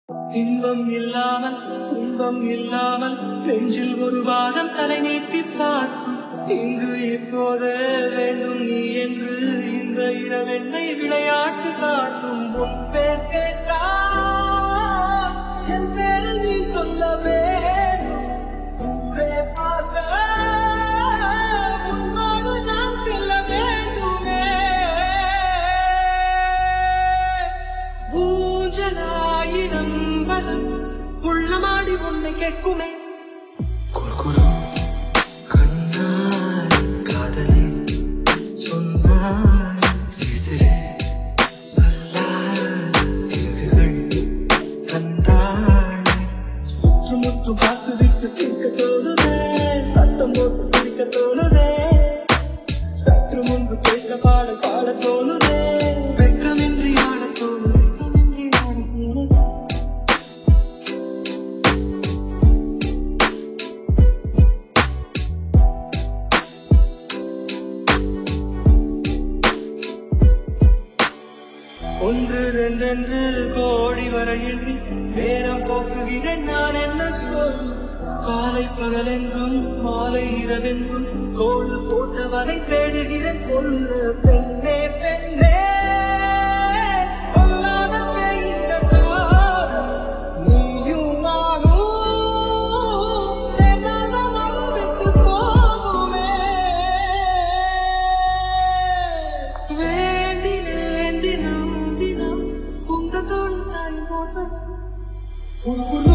இன்பம் இல்லாமல் துன்பம் இல்லாமல் நெஞ்சில் ஒரு வாரம் தலை நீட்டி பார்க்கும் இங்கு இப்போதே வேண்டும் நீ என்று இந்த இரவெண்ணை விளையாட்டு காட்டும் உன் பேர் கேட்டால் என் பேரை நீ சொல்ல வேண்டும் ஊரே பார்க்க உன்னோடு நான் செல்ல வேண்டுமே ஊஞ்சலாயிடம் வரம் உள்ளமாடி உன்னை கேட்குமே குறுகுறு கண்ணால் காதலே சொன்னார் சிசிறு சொல்லார் சிறுகுகள் தந்தாள் சுற்றுமுற்றும் பார்த்து விட்டு சிரிக்க தோணுதே சத்தம் போட்டு பிடிக்க தோணுதே சற்று முன்பு கேட்க பாட பாட தோணுதே வெட்கமின்றி ஆட தோணுதே ஒன்று ரெண்டென்று கோடி வரை எண்ணி நேரம் போக்குகிறேன் நான் என்ன சொல் காலை பகலென்றும் மாலை இரவென்றும் கோடு போட்டவரை தேடுகிறேன் கொல்ல பெண்ணே பெண்ணே பொல்லாத பெய்த காலம் நீயும் நானும் சேர்ந்தால்தான் அது விட்டு போகுமே வேண்டினேன் தினம் தினம் உங்க தோடு சாயும் போது